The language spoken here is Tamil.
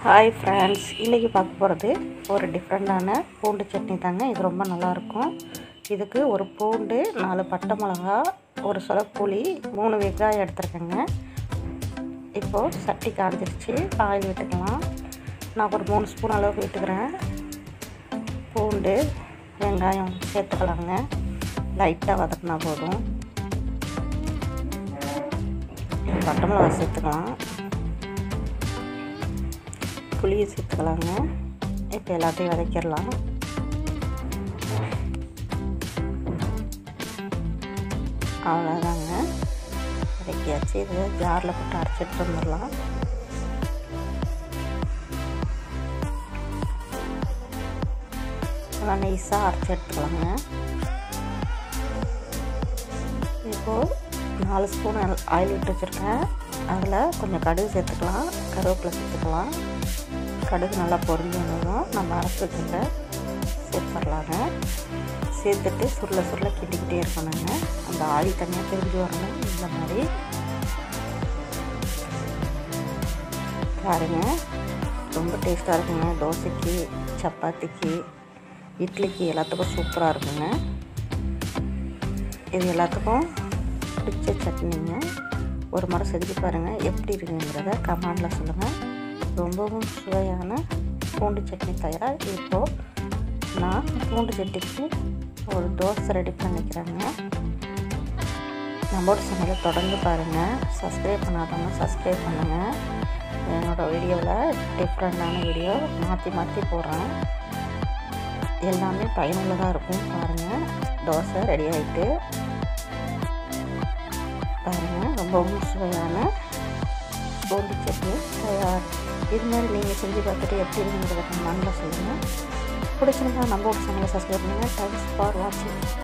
ஹாய் ஃப்ரெண்ட்ஸ் இன்றைக்கி பார்க்க போகிறது ஒரு டிஃப்ரெண்ட்டான பூண்டு சட்னி தாங்க இது ரொம்ப நல்லாயிருக்கும் இதுக்கு ஒரு பூண்டு நாலு பட்டை மிளகா ஒரு சொல புளி மூணு வெங்காயம் எடுத்துருக்கேங்க இப்போது சட்டி காஞ்சிருச்சு ஆயில் விட்டுக்கலாம் நான் ஒரு மூணு ஸ்பூன் அளவுக்கு விட்டுக்கிறேன் பூண்டு வெங்காயம் சேர்த்துக்கலாங்க லைட்டாக வதக்கினா போதும் பட்டை மிளகா சேர்த்துக்கலாம் புளியை சேர்த்துக்கலாங்க இப்போ எல்லாத்தையும் வதக்கிடலாம் அவ்வளோதாங்க வதக்கியாச்சு இது ஜாரில் போட்டு அரைச்சிட்டு வந்துடலாம் நல்லா நைஸாக அரைச்சி எடுத்துக்கலாங்க இப்போது நாலு ஸ்பூன் ஆயில் விட்டு வச்சுருக்கேன் அதில் கொஞ்சம் கடுகு சேர்த்துக்கலாம் கருவேப்பிலை சேர்த்துக்கலாம் கடுகு நல்லா பொரிஞ்சு வந்ததும் நம்ம அரைச்சி வச்சுருக்க சேர்த்துடலாங்க சேர்த்துட்டு சுருள சுருள கிண்டிக்கிட்டே இருக்கணுங்க அந்த ஆயில் தனியாக பிரிஞ்சு வரணும் இந்த மாதிரி பாருங்க ரொம்ப டேஸ்ட்டாக இருக்குங்க தோசைக்கு சப்பாத்திக்கு இட்லிக்கு எல்லாத்துக்கும் சூப்பராக இருக்குங்க இது எல்லாத்துக்கும் பிடிச்ச சட்னிங்க ஒரு முறை செஞ்சு பாருங்கள் எப்படி இருக்குங்கிறத கமெண்டில் சொல்லுங்கள் ரொம்பவும் சுவையான பூண்டு சட்னி தயார் இப்போது நான் பூண்டு சட்னிக்கு ஒரு தோசை ரெடி பண்ணிக்கிறேங்க நம்மளோட சேனலை தொடர்ந்து பாருங்கள் சப்ஸ்கிரைப் பண்ணாதவங்க சப்ஸ்கிரைப் பண்ணுங்கள் என்னோடய வீடியோவில் டிஃப்ரெண்ட்டான வீடியோ மாற்றி மாற்றி போடுறேன் எல்லாமே பயனுள்ளதாக இருக்கும் பாருங்கள் தோசை ரெடி ஆகிட்டு பாருங்கள் ரொம்பவும் சுவையான பூண்டு சட்னி தயார் இது மாதிரி நீங்கள் செஞ்சு பார்த்துட்டு எப்படி இருங்கிறத கமெண்டில் சொல்லுங்கள் பிடிச்சிருந்தா நம்ம ஒரு சேனலை சப்ஸ்கிரைப் பண்ணுங்கள் தேங்க்ஸ் ஃபார் வாட்சிங்